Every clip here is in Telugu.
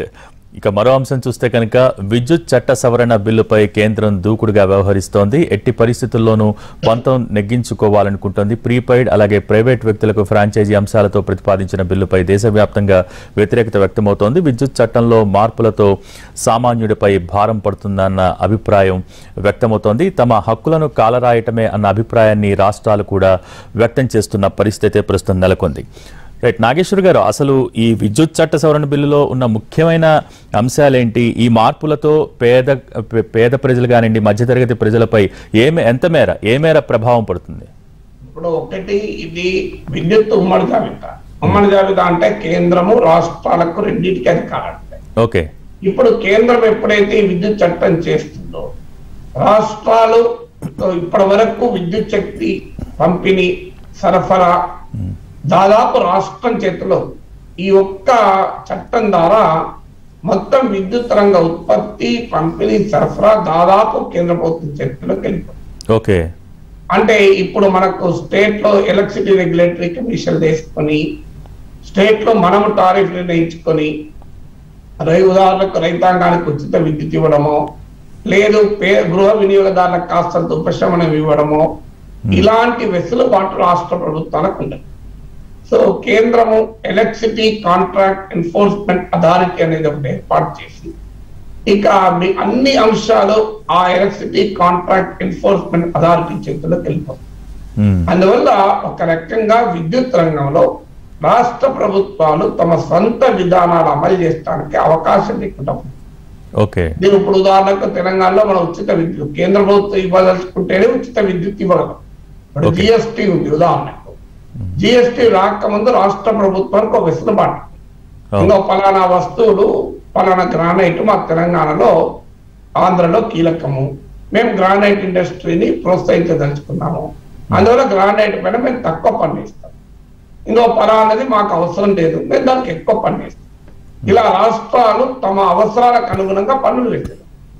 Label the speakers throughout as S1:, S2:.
S1: ఇక మరో అంశం చూస్తే కనుక విద్యుత్ చట్ట సవరణ బిల్లుపై కేంద్రం దూకుడుగా వ్యవహరిస్తోంది ఎట్టి పరిస్థితుల్లోనూ పంతం నెగ్గించుకోవాలనుకుంటోంది ప్రీపెయిడ్ అలాగే ప్రైవేట్ వ్యక్తులకు ఫ్రాంచైజీ అంశాలతో ప్రతిపాదించిన బిల్లుపై దేశవ్యాప్తంగా వ్యతిరేకత వ్యక్తమవుతోంది విద్యుత్ చట్టంలో మార్పులతో సామాన్యుడిపై భారం పడుతుందన్న అభిప్రాయం వ్యక్తమవుతోంది తమ హక్కులను కాలరాయటమే అన్న అభిప్రాయాన్ని రాష్ట్రాలు కూడా వ్యక్తం చేస్తున్న పరిస్థితి ప్రస్తుతం నెలకొంది రైట్ నాగేశ్వర్ గారు అసలు ఈ విద్యుత్ చట్ట సవరణ బిల్లులో ఉన్న ముఖ్యమైన అంశాలేంటి ఈ మార్పులతో పేద పే- పేద ప్రజలు కానివ్వండి మధ్యతరగతి ప్రజలపై ఏమే ఎంత మేర ఏ మేర ప్రభావం పడుతుంది
S2: ఇప్పుడు ఒకటి ఇది విద్యుత్ ఉమ్మడి జాబితా ఉమ్మడి జాబితా అంటే కేంద్రము రాష్ట్రాలకు రెండింటికి అధికారాలు ఉంటాయి
S1: ఓకే
S2: ఇప్పుడు కేంద్రం ఎప్పుడైతే ఈ విద్యుత్ చట్టం చేస్తుందో రాష్ట్రాలు ఇప్పటి వరకు విద్యుత్ శక్తి పంపిణీ సరఫరా దాదాపు రాష్ట్రం చేతిలో ఉంది. ఈ ఒక్క చట్టం ద్వారా మొత్తం విద్యుత్ రంగ ఉత్పత్తి పంపిణీ సరఫరా దాదాపు కేంద్ర ప్రభుత్వం చేతిలోకి వెళ్ళిపోతుంది
S1: ఓకే
S2: అంటే ఇప్పుడు మనకు స్టేట్ లో ఎలక్ట్రిసిటీ రెగ్యులేటరీ కమిషన్ వేసుకొని స్టేట్ లో మనము టారిఫ్ నిర్ణయించుకొని రై ఉదాహరణకు రైతాంగానికి ఉచిత విద్యుత్ ఇవ్వడమో లేదు పే గృహ వినియోగదారులకు కాస్తంత ఉపశమనం ఇవ్వడమో ఇలాంటి వెసులుబాటు రాష్ట్ర ప్రభుత్వాలకు ఉండదు సో కేంద్రము ఎలక్ట్రిసిటీ కాంట్రాక్ట్ ఎన్ఫోర్స్మెంట్ అథారిటీ అనేది ఒకటి ఏర్పాటు చేసి ఇక మీ- అన్ని అంశాలు ఆ ఎలక్ట్రిసిటీ కాంట్రాక్ట్ ఎన్ఫోర్స్మెంట్ అథారిటీ చేతుల్లోకి వెళ్ళిపోతుంది
S1: మ్మ్.
S2: అందువల్ల ఒక రకంగా విద్యుత్ రంగంలో రాష్ట్ర ప్రభుత్వాలు తమ సొంత విధానాలు అమలు చేయడానికి అవకాశం లేకుండా ఉంది.
S1: ఓకే
S2: నేను ఇప్పుడు ఉదాహరణకు తెలంగాణలో మనం ఉచిత విద్యుత్ కేంద్ర ప్రభుత్వం ఇవ్వదలుచుకుంటేనే ఉచిత విద్యుత్ ఇవ్వగలం ఇప్పుడు
S1: Okay.
S2: జిఎస్టీ ఉంది ఉదాహరణకు జిఎస్టీ రాకముందు రాష్ట్ర ప్రభుత్వానికి ఒక వెసులుబాటు
S1: అవును.
S2: ఇంకో పలానా వస్తువులు పలానా గ్రానైట్ మా తెలంగాణలో ఆంధ్రలో కీలకము మేము గ్రానైట్ ఇండస్ట్రీని ప్రోత్సహించదలుచుకున్నాము అందువల్ల గ్రానైట్ పైన మేము తక్కువ పన్ను ఇస్తాం ఇంకో పలానది మాకు అవసరం లేదు మేము దానికి ఎక్కువ పన్ను ఇస్తాం ఇలా రాష్ట్రాలు తమ అవసరాలకు అనుగుణంగా పన్నులు పెట్టారు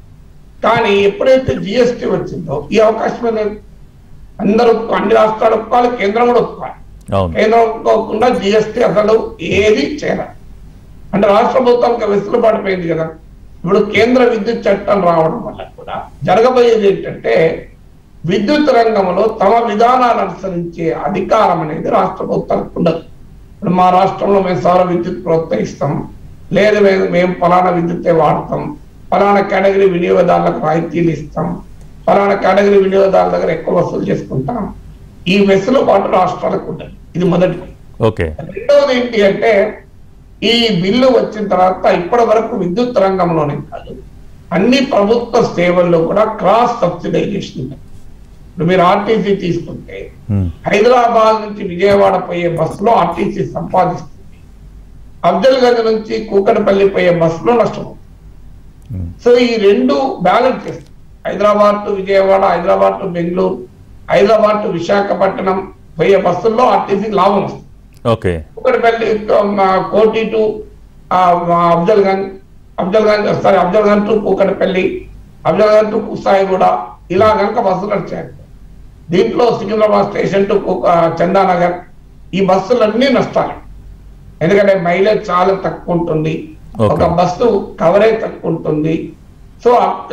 S2: కానీ ఎప్పుడైతే జిఎస్టీ వచ్చిందో ఈ అవకాశం లేదు అందరూ అన్ని రాష్ట్రాలు ఒప్పుకోవాలి కేంద్రం కూడా ఒప్పుకోవాలి
S1: అవును
S2: కేంద్రం ఒప్పుకోకుండా జిఎస్టీ అసలు ఏది చేయాలి అంటే రాష్ట్ర ప్రభుత్వానికి వెసులుబాటు పోయింది కదా ఇప్పుడు కేంద్ర విద్యుత్ చట్టం రావడం వల్ల కూడా జరగబోయేది ఏంటంటే విద్యుత్ రంగంలో తమ విధానాలు అనుసరించే అధికారం అనేది రాష్ట్ర ప్రభుత్వానికి ఉండదు ఇప్పుడు మా రాష్ట్రంలో మేము సౌర విద్యుత్ ప్రోత్సహిస్తాం లేదు మేము మేము ఫలానా విద్యుత్తే వాడతాం ఫలానా కేటగిరీ వినియోగదారులకు రాయితీలు ఇస్తాం ఫలానా కేటగిరీ వినియోగదారుల దగ్గర ఎక్కువ వసూలు చేసుకుంటాం ఈ వెసులుబాటు రాష్ట్రాలకు ఉండదు ఇది మొదటిది
S1: ఓకే
S2: రెండవది ఏంటి అంటే ఈ బిల్లు వచ్చిన తర్వాత ఇప్పటి వరకు విద్యుత్ రంగంలోనే కాదు అన్ని ప్రభుత్వ సేవల్లో కూడా క్రాస్ సబ్సిడైజేషన్ ఉంది ఇప్పుడు మీరు ఆర్టీసీ తీసుకుంటే
S1: మ్మ్.
S2: హైదరాబాద్ నుంచి విజయవాడ పోయే బస్సులో ఆర్టీసీ సంపాదిస్తుంది అబ్దుల్ గంజ్ నుంచి కూకటపల్లి పోయే బస్సులో నష్టపోతుంది
S1: మ్మ్.
S2: సో ఈ రెండు బ్యాలెన్స్ చేస్తాయి Hyderabad to Vijayawada Hyderabad to Bengaluru Hyderabad to Visakhapatnam పోయే బస్సుల్లో ఆర్టీసీ లాభం వస్తుంది
S1: ఓకే
S2: కూకటపల్లి ఆ, కోటి టు ఆ, Afzal Gunj Afzal Gunj sorry Afzal Gunj to Kukatpally Afzal Gunj to Kushaiguda ఇలా కనుక బస్సులు వచ్చాయి దీంట్లో సికింద్రాబాద్ స్టేషన్ టు కు- ఆ, చందానగర్ ఈ బస్సులన్నీ నష్టాలు ఎందుకంటే మైలేజ్ చాలా తక్కువ ఉంటుంది
S1: Okay.
S2: ఒక బస్సు కవరేజ్ తక్కువ ఉంటుంది సో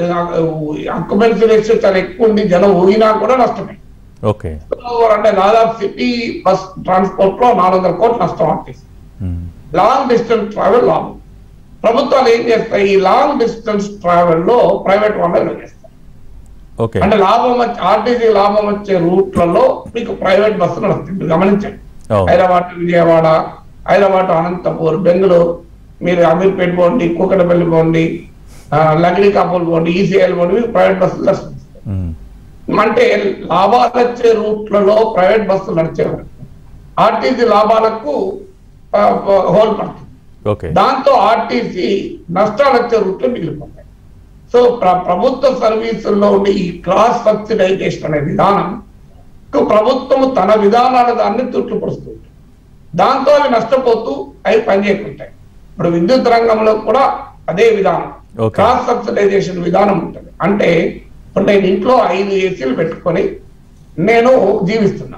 S2: అక్యుపెన్సీ రేషియో చాలా ఎక్కువ ఉంది జనం ఊగినా కూడా నష్టమే
S1: ఓకే
S2: సో అంటే దాదాపు సిటీ బస్ ట్రాన్స్పోర్ట్ లో నాలుగు వందల కోట్లు నష్టం ఆర్టీసీ
S1: మ్మ్.
S2: లాంగ్ డిస్టెన్స్ ట్రావెల్ లాభం ప్రభుత్వాలు ఏం చేస్తాయి ఈ లాంగ్ డిస్టెన్స్ ట్రావెల్ లో ప్రైవేట్ వాళ్ళు చేస్తారు
S1: ఓకే
S2: అంటే లాభం వచ్చే ఆర్టీసీ లాభం వచ్చే రూట్లలో మీకు ప్రైవేట్ బస్సులు వస్తాయి మీరు గమనించండి
S1: అవును
S2: హైదరాబాద్ టు విజయవాడ హైదరాబాద్ టు అనంతపూర్ బెంగళూరు మీరు అమీర్పేట పోండి కూకటపల్లి పోండి లగ్డి కాపూల్ పోండి ఈసీఐల్ పోండి మీకు ప్రైవేట్ బస్సులు దర్శనం
S1: మ్మ్.
S2: అంటే లాభాలు వచ్చే రూట్లలో ప్రైవేట్ బస్సులు నడిచే వరకు ఆర్టీసీ లాభాలకు ఆ, ఆ, హోల్ పడుతుంది
S1: ఓకే
S2: దాంతో ఆర్టీసీ నష్టాలు వచ్చే రూట్లు మిగిలిపోతాయి సో ప్ర- ప్రభుత్వ సర్వీసుల్లో ఉండే ఈ క్రాస్ సబ్సిడైజేషన్ అనే విధానం కు ప్రభుత్వం తన విధానాల దాన్ని తుట్లు పరుస్తుంది దాంతో అవి నష్టపోతూ అవి పనిచేయకుంటాయి ఇప్పుడు విద్యుత్ రంగంలో కూడా అదే విధానం
S1: Okay.
S2: క్రాస్ సబ్సిడైజేషన్ విధానం ఉంటుంది అంటే ఇప్పుడు నేను ఇంట్లో ఐదు ఏసీలు పెట్టుకొని నేను జీవిస్తున్నా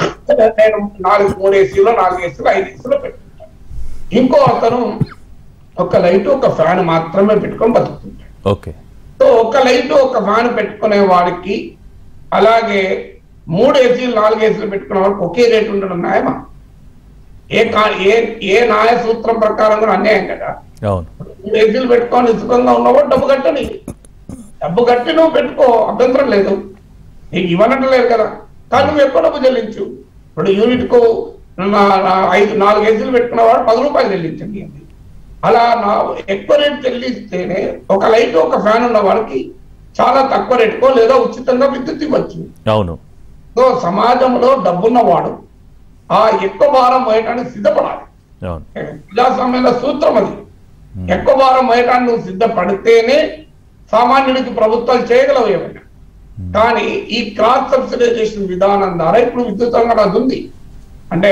S2: నేను నాలుగు మూడు ఏసీలో నాలుగు ఏసీలు ఐదు ఏసీలో పెట్టుకుంటాను ఇంకో అతను ఒక లైట్ ఒక ఫ్యాన్ మాత్రమే పెట్టుకొని బతుకుతుంటాడు
S1: ఓకే
S2: సో ఒక లైట్ ఒక ఫ్యాన్ పెట్టుకునే వాడికి అలాగే మూడు ఏసీలు నాలుగు ఏసీలు పెట్టుకునే వాడికి ఒకే రేట్ ఉండడం న్యాయమా ఏ కా- ఏ ఏ న్యాయ సూత్రం ప్రకారం కూడా అన్యాయం కదా
S1: అవును
S2: మూడు ఏసీలు పెట్టుకొని సుఖంగా ఉన్నవాడు డబ్బు కట్టని డబ్బు కట్టి నువ్వు పెట్టుకో అభ్యంతరం లేదు నీకు ఇవ్వనట్టు లేదు కదా కానీ నువ్వు ఎక్కువ డబ్బు చెల్లించు ఇప్పుడు యూనిట్ కు నా- నా ఐదు నాలుగు ఏసీలు పెట్టుకున్నవాడు పది రూపాయలు చెల్లించండి అండి అలా నా ఎక్కువ రేట్ చెల్లిస్తేనే ఒక లైట్ ఒక ఫ్యాన్ ఉన్న వాడికి చాలా తక్కువ రేటుకో లేదా ఉచితంగా విద్యుత్ ఇవ్వచ్చు
S1: అవును
S2: సో సమాజంలో డబ్బున్నవాడు ఆ ఎక్కువ భారం మోయటానికి సిద్ధపడాలి
S1: అవును
S2: ప్రజాస్వామ్యంలో సూత్రం అది ఎక్కువ భారం మోయటానికి నువ్వు సిద్ధపడితేనే సామాన్యుడికి ప్రభుత్వాలు చేయగలవు ఏమైనా కానీ ఈ క్రాస్ సబ్సిడైజేషన్ విధానం ద్వారా ఇప్పుడు విద్యుత్ రంగం అది ఉంది అంటే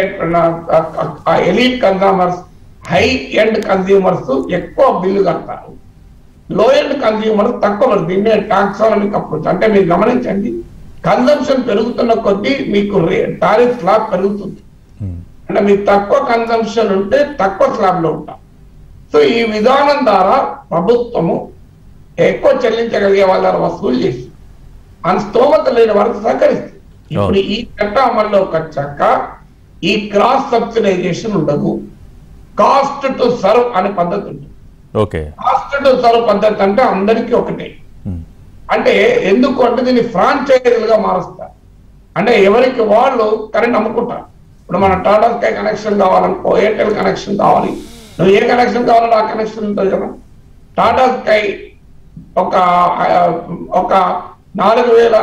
S2: elite consumers high end consumers ఎక్కువ బిల్లు కడతారు లో ఎండ్ కన్స్యూమర్స్ తక్కువ పడుతుంది. దీన్నే టాక్సాలమిక్ అప్రోచ్ అంటే మీరు గమనించండి కన్సంప్షన్ పెరుగుతున్న కొద్దీ మీకు టారిఫ్ స్లాబ్ పెరుగుతుంది
S1: ఉమ్.
S2: అంటే మీకు తక్కువ కన్సంప్షన్ ఉంటే తక్కువ స్లాబ్ లో ఉంటాం సో ఈ విధానం ద్వారా ప్రభుత్వము ఎక్కువ చెల్లించగలిగే వాళ్ళ ద్వారా వసూలు చేసి మన స్తోమత లేని వారికి సహకరిస్తుంది ఇప్పుడు ఈ చట్ట అమల్లోకి వచ్చాక ఈ క్రాస్ సబ్సిడైజేషన్ ఉండదు కాస్ట్ టు సర్వ్ అనే పద్ధతి ఉంటుంది
S1: ఓకే
S2: కాస్ట్ టు సర్వ్ పద్ధతి అంటే అందరికీ ఒకటే
S1: ఉమ్.
S2: అంటే ఎందుకు అంటే దీన్ని ఫ్రాంచైజీలుగా మారుస్తారు అంటే ఎవరికి వాళ్ళు కరెంట్ అమ్ముకుంటారు ఇప్పుడు మన టాటా స్కై కనెక్షన్ కావాలనుకో ఎయిర్టెల్ కనెక్షన్ కావాలి నువ్వు ఏ కనెక్షన్ కావాలో ఆ కనెక్షన్ ఉంటుంది కదా టాటా స్కై ఒక ఆ, ఒక నాలుగు వేల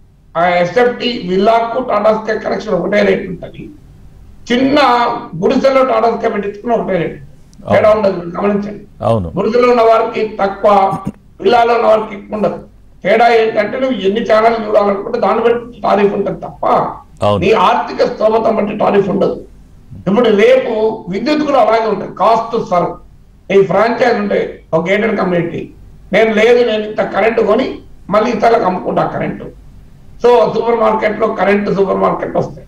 S2: ఎస్ఎఫ్టి విల్లాకు టాటా స్కై కనెక్షన్ ఒకటే రేట్ ఉంటుంది చిన్న గుడిసెలో టాటా స్కై పెట్టించుకున్న ఒకటే రేట్ తేడా ఉండదు మీరు గమనించండి
S1: అవును
S2: గుడిసెలో ఉన్న వారికి తక్కువ విల్లాలో ఉన్న వారికి ఎక్కువ ఉండదు తేడా ఏంటంటే నువ్వు ఎన్ని ఛానల్ చూడాలనుకుంటే దాన్ని బట్టి టారిఫ్ ఉంటుంది తప్ప
S1: అవును.
S2: నీ ఆర్థిక స్తోమత బట్టి టారిఫ్ ఉండదు ఇప్పుడు రేపు విద్యుత్ కూడా అలాగే ఉంటుంది కాస్ట్ సర్వ్ ఈ ఫ్రాంచైజ్ ఉంటాయి ఒక గేటెడ్ కమ్యూనిటీ నేను లేదు నేను ఇంత కరెంటు కొని మళ్ళీ ఇతరులకు అమ్ముకుంటా కరెంటు సో సూపర్ మార్కెట్ లో కరెంటు సూపర్ మార్కెట్ వస్తాయి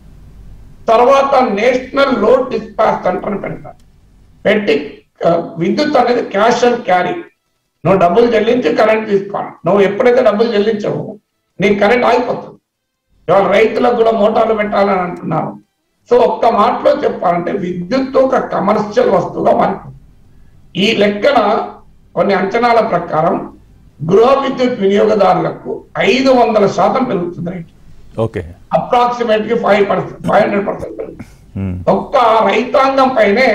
S2: తర్వాత నేషనల్ లోడ్ డిస్పాచ్ సెంటర్ అని పెడతారు పెట్టి ఆ, విద్యుత్ అనేది క్యాష్ అండ్ క్యారీ నువ్వు డబ్బులు చెల్లించి కరెంట్ తీసుకోవాలి నువ్వు ఎప్పుడైతే డబ్బులు చెల్లించవు నీ కరెంట్ ఆగిపోతుంది ఇవాళ రైతులకు కూడా మోటార్లు పెట్టాలని అంటున్నారు సో ఒక్క మాటలో చెప్పాలంటే విద్యుత్ ఒక కమర్షియల్ వస్తువుగా మారిపోతుంది ఈ లెక్కన కొన్ని అంచనాల ప్రకారం గృహ విద్యుత్ వినియోగదారులకు ఐదు వందల శాతం పెరుగుతుంది రేటు
S1: ఓకే
S2: అప్రాక్సిమేట్ కి five percent five hundred percent పెరుగుతుంది
S1: ఉమ్.
S2: ఒక్క రైతాంగం పైనే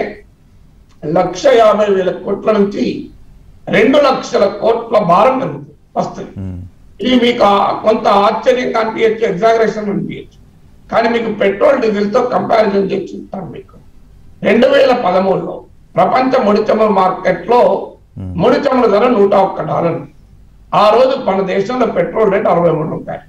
S2: లక్ష యాభై వేల కోట్ల నుంచి రెండు లక్షల కోట్ల భారం పెరుగుతుంది వస్తుంది
S1: ఉమ్.
S2: ఇది మీకు ఆ- కొంత ఆశ్చర్యంగా అనిపించచ్చు ఎగ్జాగరేషన్ అనిపించచ్చు కానీ మీకు పెట్రోల్ డీజిల్ తో కంపారిజన్ చేసి చూస్తాను మీకు రెండు వేల పదమూడులో ప్రపంచ ముడి చమురు మార్కెట్ లో ముడి చమురు ధర నూట ఒక్క డాలర్ ఆ రోజు మన దేశంలో పెట్రోల్ రేట్ అరవై మూడు రూపాయలు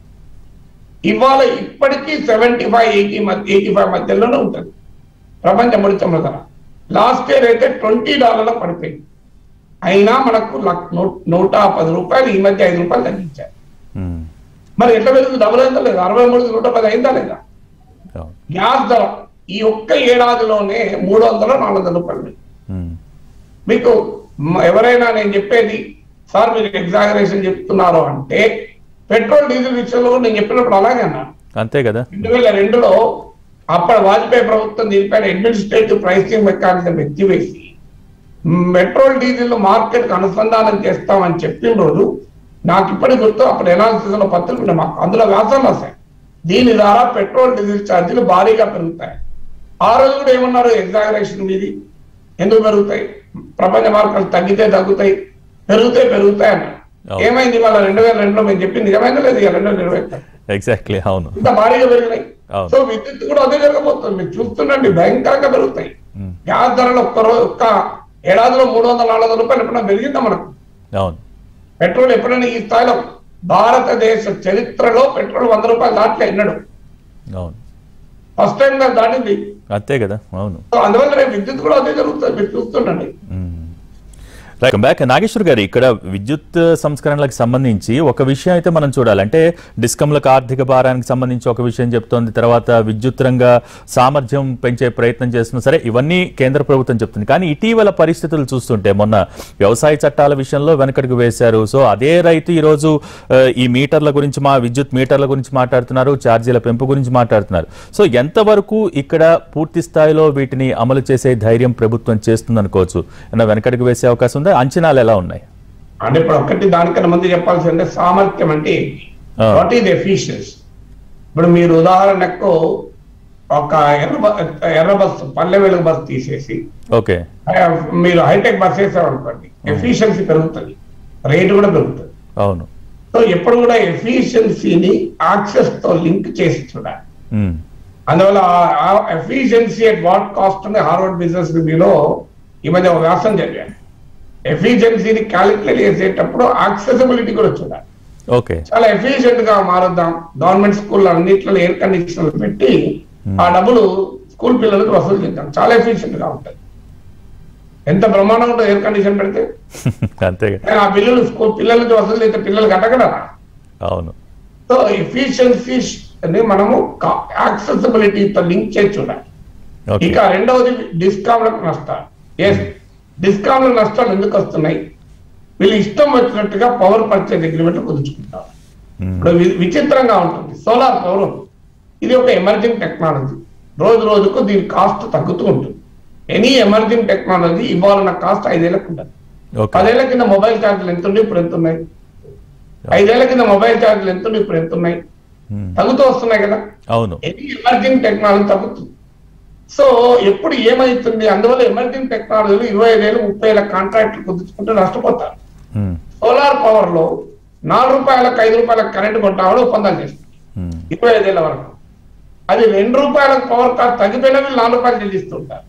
S2: ఇవాళ ఇప్పటికీ సెవెంటీ ఫైవ్ ఎయిటీ మధ్య ఎయిటీ ఫైవ్ మధ్యలోనే ఉంటుంది ప్రపంచ ముడి చమురు ధర లాస్ట్ ఇయర్ అయితే ట్వంటీ డాలర్ల పడిపోయింది అయినా మనకు లక్- నూ- నూట పది రూపాయలు ఈ మధ్య ఐదు రూపాయలు తగ్గించారు
S1: ఉమ్.
S2: మరి ఎట్లా పెరుగుతుంది డబుల్ అయిందా లేదా అరవై మూడు నూట పది అయిందా లేదా
S1: అవును
S2: గ్యాస్ ధర ఈ ఒక్క ఏడాదిలోనే మూడు వందల నాలుగు వందల రూపాయలు పెరిగింది.
S1: ఉమ్.
S2: మీకు మ- ఎవరైనా నేను చెప్పేది సార్ మీరు ఎగ్జాగరేషన్ చెప్తున్నారు అంటే పెట్రోల్ డీజిల్ విషయంలో కూడా నేను చెప్పినప్పుడు అలాగే అన్నాను
S1: అంతే కదా
S2: రెండు వేల రెండులో అప్పటి వాజ్పేయి ప్రభుత్వం దీనిపైన అడ్మినిస్ట్రేటివ్ ప్రైసింగ్ మెకానిజం ఎత్తివేసి పెట్రోల్ డీజిల్ మార్కెట్ కు అనుసంధానం చేస్తామని చెప్పిన రోజు నాకు ఇప్పటికి గుర్తు అప్పుడు ఎనాలిసిస్ లో పత్రిక ఉండే మాకు అందులో వ్యాసాలు రాశాయి దీని ద్వారా పెట్రోల్ డీజిల్ ఛార్జీలు భారీగా పెరుగుతాయి ఆ రోజు కూడా ఏమన్నారు ఎగ్జాగరేషన్ మీది ఎందుకు పెరుగుతాయి ప్రపంచ మార్కెట్ తగ్గితే తగ్గుతాయి పెరిగితే పెరుగుతాయి అన్నారు
S1: అవును.
S2: ఏమైంది ఇవాళ రెండు వేల రెండులో మేము చెప్పింది నిజమైందా లేదు ఇక రెండు వేల ఇరవై ఒకటి.
S1: ఎగ్జాక్ట్లీ అవును
S2: ఇంత భారీగా పెరిగినాయి
S1: అవును.
S2: సో విద్యుత్ కూడా అదే జరగబోతుంది మీరు చూస్తుండండి భయంకరంగా పెరుగుతాయి
S1: ఉమ్.
S2: గ్యాస్ ధరలు ఒక్క రోజు ఒక్క ఏడాదిలో మూడు వందల నాలుగు వందల రూపాయలు ఎప్పుడైనా పెరిగిందా మనకు
S1: అవును
S2: పెట్రోల్ ఎప్పుడైనా ఈ స్థాయిలో భారతదేశ చరిత్రలో పెట్రోల్ వంద రూపాయలు దాంట్లో ఎన్నడు
S1: అవును
S2: ఫస్ట్ టైం గా దాటింది
S1: అంతే కదా అవును
S2: సో అందువల్ల రేపు విద్యుత్ కూడా అదే జరుగుతుంది మీరు చూస్తుండండి
S1: మ్మ్. రైట్ బ్యాక్ నాగేశ్వర్ గారు ఇక్కడ విద్యుత్ సంస్కరణలకు సంబంధించి ఒక విషయం అయితే మనం చూడాలి అంటే డిస్కంలకు ఆర్థిక భారానికి సంబంధించి ఒక విషయం చెప్తోంది తర్వాత విద్యుత్ రంగ సామర్థ్యం పెంచే ప్రయత్నం చేస్తున్నా సరే ఇవన్నీ కేంద్ర ప్రభుత్వం చెప్తుంది కానీ ఇటీవల పరిస్థితులు చూస్తుంటే మొన్న వ్యవసాయ చట్టాల విషయంలో వెనకడుగు వేశారు సో అదే రైతు ఈరోజు ఆ, ఈ మీటర్ల గురించి మా విద్యుత్ మీటర్ల గురించి మాట్లాడుతున్నారు ఛార్జీల పెంపు గురించి మాట్లాడుతున్నారు సో ఎంతవరకు ఇక్కడ పూర్తి స్థాయిలో వీటిని అమలు చేసే ధైర్యం ప్రభుత్వం చేస్తుంది అనుకోవచ్చు ఏమైనా వెనకడుగు వేసే అవకాశం ఉందా అంచనాలు ఎలా ఉన్నాయి
S2: అంటే ఇప్పుడు ఒక్కటి దానికన్నా ముందు చెప్పాల్సి అంటే సామర్థ్యం అంటే ఏంటి
S1: ఆ.
S2: వాట్ ఈజ్ ఎఫిషియన్సీ ఇప్పుడు మీరు ఉదాహరణకు ఒక ఎర్ర బ- ఎర్ర బస్సు పల్లె వెలుగు బస్సు తీసేసి
S1: ఓకే
S2: ఆ, మీరు హైటెక్ బస్ వేసామనుకోండి ఎఫిషియన్సీ పెరుగుతుంది రేటు కూడా పెరుగుతుంది
S1: అవును
S2: సో ఎప్పుడు కూడా ఎఫిషియన్సీని యాక్సెస్ తో లింక్ చేసి చూడాలి
S1: ఉమ్,
S2: అందువల్ల ఎఫిషియన్సీ అట్ వాట్ కాస్ట్ అని హార్వర్డ్ బిజినెస్ రివ్యూలో ఈ మధ్య ఒక వ్యాసం చదివాను ఎఫిషియన్సీని క్యాలిక్యులేట్ చేసేటప్పుడు యాక్సెసిబిలిటీ కూడా చూడాలి
S1: ఓకే
S2: చాలా ఎఫిషియెంట్ గా మారుద్దాం గవర్నమెంట్ స్కూల్ అన్నింటిలో ఎయిర్ కండిషనర్ పెట్టి ఆ డబ్బులు స్కూల్ పిల్లలకు వసూలు చేద్దాం చాలా ఎఫిషియెంట్ గా ఉంటుంది ఎంత బ్రహ్మాండంగా ఉంటుంది ఎయిర్ కండిషన్ పెడితే
S1: అంతేగా
S2: కానీ ఆ బిల్లులు స్కూల్ పిల్లల నుంచి వసూలు చేస్తే పిల్లలు కట్టగలరా
S1: అవును
S2: సో ఎఫిషియన్సీ అని మనము యాక్సెసిబిలిటీతో లింక్ చేసి చూడాలి
S1: ఓకే
S2: ఇక రెండవది డిస్కామ్లకు నష్టాలు ఎస్ డిస్కామ్ల నష్టాలు ఎందుకు వస్తున్నాయి వీళ్ళు ఇష్టం వచ్చినట్టుగా పవర్ పర్చేజ్ అగ్రిమెంట్ కుదుర్చుకుంటారు
S1: ఉమ్,
S2: ఇప్పుడు వి- విచిత్రంగా ఉంటుంది సోలార్ పవర్ ఉంది. ఇది ఒక ఎమర్జింగ్ టెక్నాలజీ రోజు రోజుకు దీని కాస్ట్ తగ్గుతూ ఉంటుంది ఎనీ ఎమర్జింగ్ టెక్నాలజీ ఇవ్వాలన్న కాస్ట్ ఐదేళ్లకు ఉంటుంది
S1: ఓకే
S2: పదేళ్ల కింద మొబైల్ ఛార్జీలు ఎంత ఉండి ఇప్పుడు ఎంత ఉన్నాయి ఐదేళ్ల కింద మొబైల్ ఛార్జీలు ఎంత ఉండి ఇప్పుడు ఎంత ఉన్నాయి
S1: ఉమ్,
S2: తగ్గుతూ వస్తున్నాయి కదా
S1: అవును
S2: ఎనీ ఎమర్జింగ్ టెక్నాలజీ తగ్గుతుంది సో ఎప్పుడు ఏమైతుంది అందువల్ల ఎమర్జింగ్ టెక్నాలజీలు ఇరవై ఐదేళ్ళు ముప్పై ఏళ్ళ కాంట్రాక్ట్లు కుదుర్చుకుంటే నష్టపోతారు
S1: ఉమ్,
S2: సోలార్ పవర్ లో నాలుగు రూపాయలకు ఐదు రూపాయలకు కరెంట్ కొంటామని ఒప్పందాలు చేస్తారు
S1: ఉమ్,
S2: ఇరవై ఐదేళ్ల వరకు అది రెండు రూపాయలకు పవర్ కాస్ట్ తగ్గిపోయినా వీళ్ళు నాలుగు రూపాయలు చెల్లిస్తుంటారు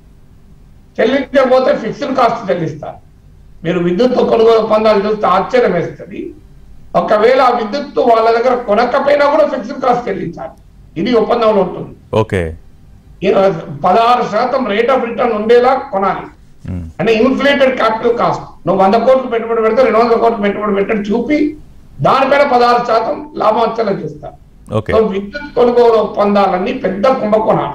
S2: చెల్లించకపోతే ఫిక్స్డ్ కాస్ట్ చెల్లిస్తారు మీరు విద్యుత్ కొనుగోలు ఒప్పందాలు చూస్తే ఆశ్చర్యం వేస్తుంది ఒకవేళ ఆ విద్యుత్ వాళ్ళ దగ్గర కొనకపోయినా కూడా ఫిక్స్డ్ కాస్ట్ చెల్లించాలి ఇది ఒప్పందంలో ఉంటుంది
S1: ఓకే
S2: ఇరవై- పదహారు శాతం రేట్ ఆఫ్ రిటర్న్ ఉండేలా కొనాలి
S1: ఉమ్,
S2: అంటే ఇన్ఫ్లేటెడ్ క్యాపిటల్ కాస్ట్ నువ్వు వంద కోట్లు పెట్టుబడి పెడితే రెండు వందల కోట్లు పెట్టుబడి పెట్టని చూపి దానిపైన పదహారు శాతం లాభం వచ్చేలా చూస్తారు
S1: ఓకే
S2: సో విద్యుత్ కొనుగోలు ఒప్పందాలన్నీ పెద్ద కుంభకోణాలు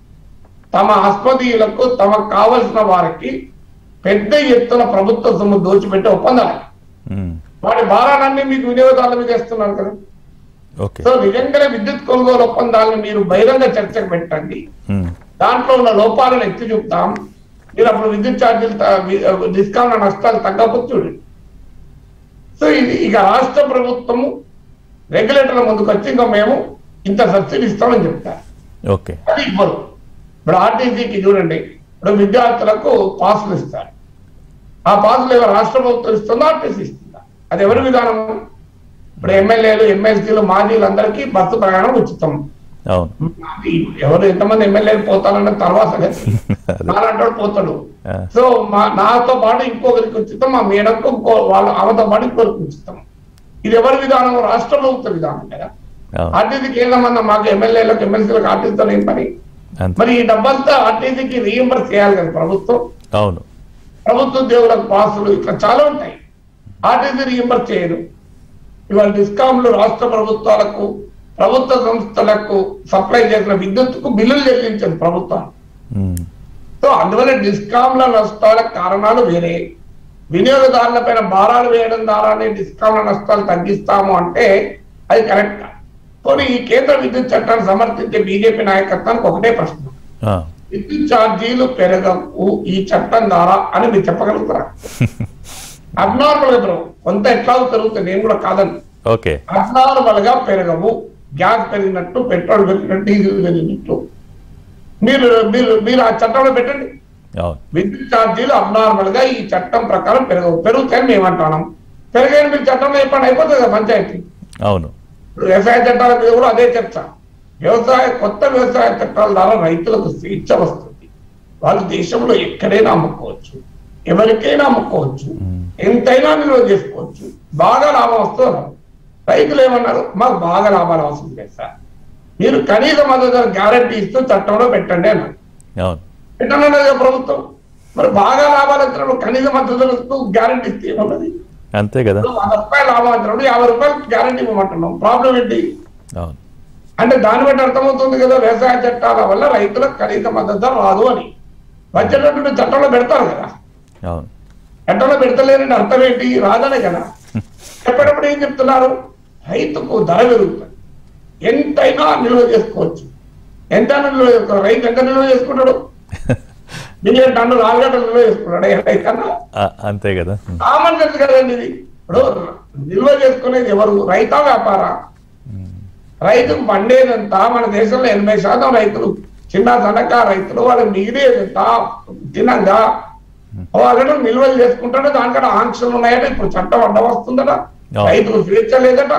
S2: తమ ఆస్పదీయులకు తమకు కావలసిన వారికి పెద్ద ఎత్తున ప్రభుత్వ సొమ్ము దోచిపెట్టే ఒప్పందాలు
S1: ఉమ్,
S2: వాటి భారాలన్నీ మీకు వినియోగదారుల మీద వేస్తున్నారు కదా
S1: ఓకే
S2: సో నిజంగానే విద్యుత్ కొనుగోలు ఒప్పందాలను మీరు బహిరంగ చర్చకు పెట్టండి
S1: ఉమ్,
S2: దాంట్లో ఉన్న లోపాలను ఎత్తి చూపుతాం మీరు అప్పుడు విద్యుత్ ఛార్జీలు త- వి- డిస్కౌంట్ నష్టాలు తగ్గకపోతే చూడండి సో ఇది ఇక రాష్ట్ర ప్రభుత్వము రెగ్యులేటర్ల ముందుకు వచ్చి ఇంకా మేము ఇంత సబ్సిడీ ఇస్తామని చెప్తారు
S1: ఓకే
S2: అది ఇవ్వరు ఇప్పుడు ఆర్టీసీకి చూడండి ఇప్పుడు విద్యార్థులకు పాసులు ఇస్తారు ఆ పాసులు ఎవరు రాష్ట్ర ప్రభుత్వం ఇస్తుందా ఆర్టీసీ ఇస్తుందా అది ఎవరి విధానం ఇప్పుడు ఎమ్మెల్యేలు ఎమ్మెల్సీలు మాజీలు అందరికీ బస్సు ప్రయాణం ఉచితం
S1: అవును
S2: ఎవరు ఎంతమంది ఎమ్మెల్యేలు పోతారన్న తర్వాత కదా.
S1: అదే.
S2: నాలంటాడు పోతాడు
S1: ఆ.
S2: సో మా నాతో పాటు ఇంకొకరికి ఉచితం మా మేడంకు ఇంకో వాళ్ళ ఆమెతో పాటు ఇంకొకరికి ఉచితం ఇది ఎవరి విధానం రాష్ట్ర ప్రభుత్వ విధానం కదా
S1: అవును
S2: ఆర్టీసీకి ఏం సంబంధం మాకు ఎమ్మెల్యేలకు ఎమ్మెల్సీలకు ఆర్టీసీతో ఏం పని
S1: అంతే
S2: మరి ఈ డబ్బంతా ఆర్టీసీకి రీఎంబర్స్ చేయాలి కదా ప్రభుత్వం
S1: అవును
S2: ప్రభుత్వ ఉద్యోగులకు పాసులు ఇట్లా చాలా ఉంటాయి ఆర్టీసీ రీఎంబర్స్ చేయరు ఇవాళ డిస్కాంలు రాష్ట్ర ప్రభుత్వాలకు ప్రభుత్వ సంస్థలకు సప్లై చేసిన విద్యుత్తుకు బిల్లులు చెల్లించదు ప్రభుత్వం
S1: ఉమ్,
S2: సో అందువల్ల డిస్కాంల నష్టాల కారణాలు వేరే వినియోగదారుల పైన భారాలు వేయడం ద్వారానే డిస్కాంల నష్టాలు తగ్గిస్తాము అంటే అది కరెక్ట్ పోనీ ఈ కేంద్ర విద్యుత్ చట్టాన్ని సమర్థించే బీజేపీ నాయకత్వానికి ఒకటే ప్రశ్న
S1: ఆ,
S2: విద్యుత్ ఛార్జీలు పెరగవు ఈ చట్టం ద్వారా అని మీరు చెప్పగలుగుతారా అబ్నార్మల్ గా పెరగవు కొంత ఎట్లా పెరుగుతుంది నేను కూడా కాదని
S1: ఓకే
S2: అబ్నార్మల్ గా పెరగవు గ్యాస్ పెరిగినట్టు పెట్రోల్ పెరిగినట్టు డీజిల్ పెరిగినట్టు మీరు మీరు మీరు ఆ చట్టంలో పెట్టండి
S1: అవును
S2: విద్యుత్ ఛార్జీలు అబ్నార్మల్ గా ఈ చట్టం ప్రకారం పెరగవు పెరుగుతాయని మేము అంటున్నాం పెరిగాయని మీరు చట్టంలో చెప్పండి అయిపోతుంది కదా పంచాయతీ
S1: అవును
S2: ఇప్పుడు వ్యవసాయ చట్టాల మీద కూడా అదే చర్చ వ్యవసాయ కొత్త వ్యవసాయ చట్టాల ద్వారా రైతులకు స్వేచ్ఛ వస్తుంది వాళ్ళు దేశంలో ఎక్కడైనా అమ్ముకోవచ్చు ఎవరికైనా అమ్ముకోవచ్చు ఎంతైనా నిల్వ చేసుకోవచ్చు బాగా లాభం వస్తుంది రైతులు ఏమన్నారు మాకు బాగా లాభాలు అవసరం లేదు సార్ మీరు కనీస మద్దతు గ్యారంటీ ఇస్తూ చట్టంలో పెట్టండి అన్నారు
S1: అవును
S2: పెట్టనన్నది ప్రభుత్వం మరి బాగా లాభాలు వచ్చినప్పుడు కనీస మద్దతు గ్యారంటీ ఇస్తే ఉన్నది
S1: అంతే కదా
S2: వంద రూపాయలు లాభం వచ్చినప్పుడు యాభై రూపాయలు గ్యారంటీ ఇవ్వమంటున్నాం ప్రాబ్లం ఏంటి
S1: అవును
S2: అంటే దాన్ని బట్టి అర్థమవుతుంది కదా వ్యవసాయ చట్టాల వల్ల రైతులకు కనీస మద్దతు ధర రాదు అని వచ్చేటటువంటి చట్టంలో పెడతారు కదా
S1: అవును
S2: చట్టంలో పెడతలేరని అర్థం ఏంటి రాదనే కదా చెప్పేటప్పుడు ఏం చెప్తున్నారు రైతుకు ధర పెరుగుతుంది ఎంతైనా నిల్వ చేసుకోవచ్చు ఎంత నిల్వ చేసుకోవాలి రైతు ఎంత నిల్వ చేసుకుంటాడు మిలియన్ టన్నులు ఆలుగడ్డలు నిల్వ చేసుకుంటాడు ఏ రైతన్నా
S1: ఆ, అంతే కదా ఉమ్.
S2: కామన్ సెన్స్ కదండి ఇది ఇప్పుడు నిల్వ చేసుకునేది ఎవరు రైతా వ్యాపార రైతుకు పండేదంతా మన దేశంలో ఎనభై శాతం రైతులు చిన్న సన్నకారు రైతులు వాళ్ళకి మిగిలేదంతా తినంగా వాళ్ళను నిల్వలు చేసుకుంటాడు దానికంటే ఆంక్షలు ఉన్నాయట ఇప్పుడు చట్టం అడ్డం వస్తుందట
S1: అవును.
S2: రైతుకు స్వేచ్ఛ లేదట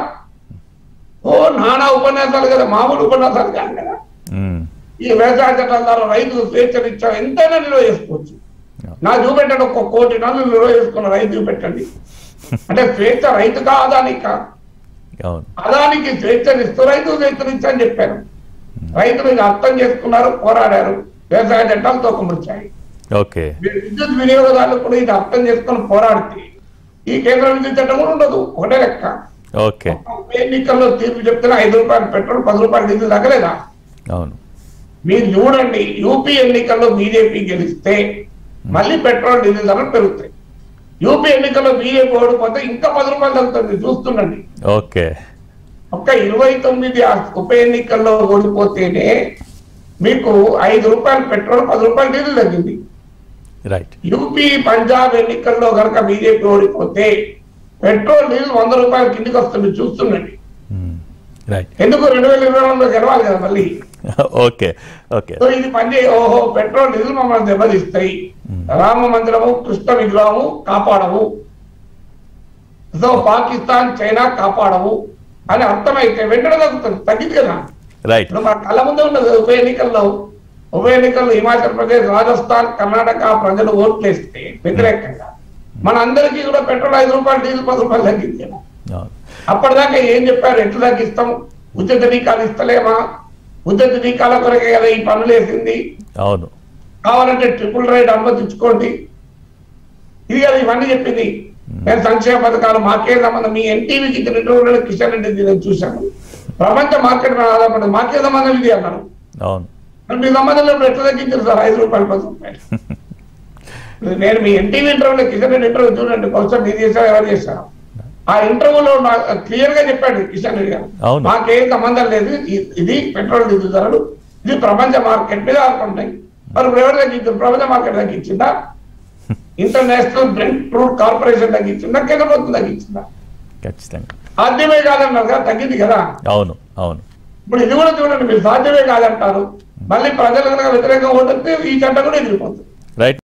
S2: ఓ నానా ఉపన్యాసాలు కదా మామూలు ఉపన్యాసాలు కాదు కదా
S1: ఉమ్.
S2: ఈ వ్యవసాయ చట్టాల ద్వారా రైతుకు స్వేచ్ఛనిచ్చా ఎంతైనా నిల్వ చేసుకోవచ్చు నా చూపెట్టండి ఒక్క కోటి టన్నులు నిల్వ చేసుకున్న రైతు చూపెట్టండి అంటే స్వేచ్ఛ రైతుకా అదానికా
S1: అవును
S2: అదానికి స్వేచ్ఛనిస్తూ రైతు స్వేచ్ఛనిచ్చా అని చెప్పారు రైతులు ఇది అర్థం చేసుకున్నారు పోరాడారు వ్యవసాయ చట్టాలు తోకముడిచాయి
S1: ఓకే
S2: మీరు విద్యుత్ వినియోగదారులు కూడా ఇది అర్థం చేసుకొని పోరాడితే ఈ కేంద్ర విద్యుత్ చట్టం కూడా ఉండదు ఒకటే లెక్క
S1: ఓకే
S2: ఉప ఎన్నికల్లో తీర్పు చెప్తున్న ఐదు రూపాయలు పెట్రోల్ పది రూపాయలు డీజిల్ తగ్గలేదా
S1: అవును
S2: మీరు చూడండి యూపీ ఎన్నికల్లో బీజేపీ గెలిస్తే మళ్ళీ పెట్రోల్ డీజిల్ ధరలు పెరుగుతాయి యూపీ ఎన్నికల్లో బీజేపీ ఓడిపోతే ఇంకా పది రూపాయలు తగ్గుతుంది చూస్తుండండి
S1: ఓకే
S2: ఒక్క ఇరవై తొమ్మిది ఆ ఉప ఎన్నికల్లో ఓడిపోతేనే మీకు ఐదు రూపాయలు పెట్రోల్ పది రూపాయలు డీజిల్ తగ్గింది
S1: రైట్
S2: యూపీ పంజాబ్ ఎన్నికల్లో కనుక బీజేపీ ఓడిపోతే పెట్రోల్ డీజిల్ వంద రూపాయల కిందికి వస్తుంది చూస్తుండండి
S1: ఉమ్. రైట్
S2: ఎందుకు రెండు వేల ఇరవై రెండులో గెలవాలి కదా మళ్ళీ
S1: ఓకే ఓకే
S2: సో ఇది పనిచే ఓహో పెట్రోల్ డీజిల్ మమ్మల్ని దెబ్బతీస్తాయి రామ మందిరము కృష్ణ విగ్రహము కాపాడవు సో పాకిస్తాన్ చైనా కాపాడవు అని అర్థమైతే వెంటనే తగ్గుతుంది తగ్గింది కదా
S1: రైట్
S2: ఇప్పుడు మన కళ్ళ ముందే ఉండదు ఉప ఎన్నికల్లో ఉప ఎన్నికల్లో హిమాచల్ ప్రదేశ్ రాజస్థాన్ కర్ణాటక ప్రజలు ఓట్లు వేస్తే వ్యతిరేకంగా మన అందరికీ కూడా పెట్రోల్ ఐదు రూపాయలు డీజిల్ పది రూపాయలు తగ్గింది కదా
S1: అవును
S2: అప్పటిదాకా ఏం చెప్పారు ఎట్లా తగ్గిస్తాం ఉచిత టీకాలు ఇస్తలేమా ఉచిత టీకాల కొరకే కదా ఈ పనులు వేసింది
S1: అవును
S2: కావాలంటే ట్రిపుల్ రైడ్ అనుమతించుకోండి ఇది కదా ఇవన్నీ చెప్పింది నేను సంక్షేమ పథకాలు మాకే సంబంధం మీ ఎన్టీవీకి ఇచ్చినటువంటి కిషన్ రెడ్డి నేను చూశాను ప్రపంచ మార్కెట్ మీద ఆధారపడి మాకే సంబంధం ఇది అన్నారు
S1: అవును
S2: మరి మీ సంబంధం లేకుండా ఎట్లా తగ్గించారు సార్ ఐదు రూపాయలు పది రూపాయలు నేను మీ ఎన్టీవీ ఇంటర్వ్యూలో కిషన్ రెడ్డి ఇంటర్వ్యూ చూడండి బహుశా మీరు చేశారు ఎవరు చేశారు ఆ ఇంటర్వ్యూలో క్లియర్ గా చెప్పాడు కిషన్ రెడ్డి గారు
S1: అవును.
S2: మాకేం సంబంధం లేదు ఇ- ఇది పెట్రోల్ డీజిల్ ధరలు ఇది ప్రపంచ మార్కెట్ మీద ఆడుకుంటాయి మరి ఇప్పుడు ఎవరు తగ్గించారు ప్రపంచ మార్కెట్ తగ్గించిందా ఇంటర్నేషనల్ బ్రెంట్ క్రూడ్ కార్పొరేషన్ తగ్గించిందా కేంద్ర ప్రభుత్వం తగ్గించిందా
S1: ఖచ్చితంగా
S2: సాధ్యమే కాదన్నారు కదా తగ్గింది కదా
S1: అవును అవును
S2: ఇప్పుడు ఇది కూడా చూడండి మీరు సాధ్యమే కాదంటారు మళ్ళీ ప్రజలు కనుక వ్యతిరేకంగా ఓడితే ఈ చట్టం కూడా ఎదిరిపోతుంది
S1: రైట్